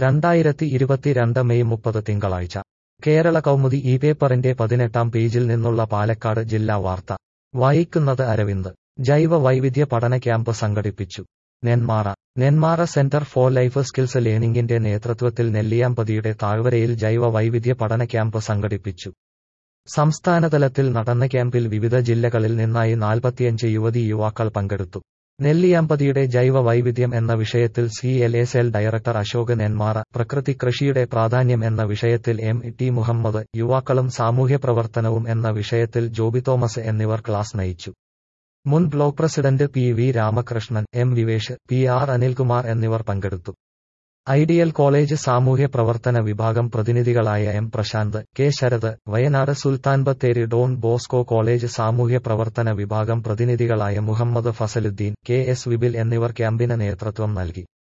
രണ്ടായിരത്തി ഇരുപത്തിരണ്ട് മെയ് മുപ്പത് തിങ്കളാഴ്ച കേരള കൗമുദി ഈ പേപ്പറിന്റെ പതിനെട്ടാം പേജിൽ നിന്നുള്ള പാലക്കാട് ജില്ലാ വാർത്ത വായിക്കുന്നത് അരവിന്ദ് ജൈവ വൈവിധ്യ പഠന ക്യാമ്പ് സംഘടിപ്പിച്ചു Nenmara Nenmara centre for life skills ലേണിംഗിന്റെ നേതൃത്വത്തിൽ നെല്ലിയാമ്പതിയുടെ താഴ്വരയിൽ ജൈവ വൈവിധ്യ പഠന ക്യാമ്പ് സംഘടിപ്പിച്ചു സംസ്ഥാനതലത്തിൽ നടന്ന ക്യാമ്പിൽ വിവിധ ജില്ലകളിൽ നിന്നായി നാൽപ്പത്തിയഞ്ച് യുവതി യുവാക്കൾ പങ്കെടുത്തു നെല്ലിയാമ്പതിയുടെ ജൈവ വൈവിധ്യം എന്ന വിഷയത്തിൽ C L S L director Ashok Nenmara പ്രകൃതി കൃഷിയുടെ പ്രാധാന്യം എന്ന വിഷയത്തിൽ എം ടി മുഹമ്മദ് യുവാക്കളും സാമൂഹ്യ പ്രവർത്തനവും എന്ന വിഷയത്തിൽ ജോബി തോമസ് എന്നിവർ ക്ലാസ് നയിച്ചു മുൻ block president P V Ramakrishnan M Vivesh P R Anilkumar എന്നിവർ പങ്കെടുത്തു ഐഡിയൽ കോളേജ് സാമൂഹ്യ പ്രവർത്തന വിഭാഗം പ്രതിനിധികളായ M Prashanth K Sarath Wayanad Sultan Bathery Don Bosco college സാമൂഹ്യ പ്രവർത്തന വിഭാഗം പ്രതിനിധികളായ മുഹമ്മദ് ഫസലുദ്ദീൻ കെ എസ് വിബിൽ എന്നിവർ ക്യാമ്പിന് നേതൃത്വം നൽകി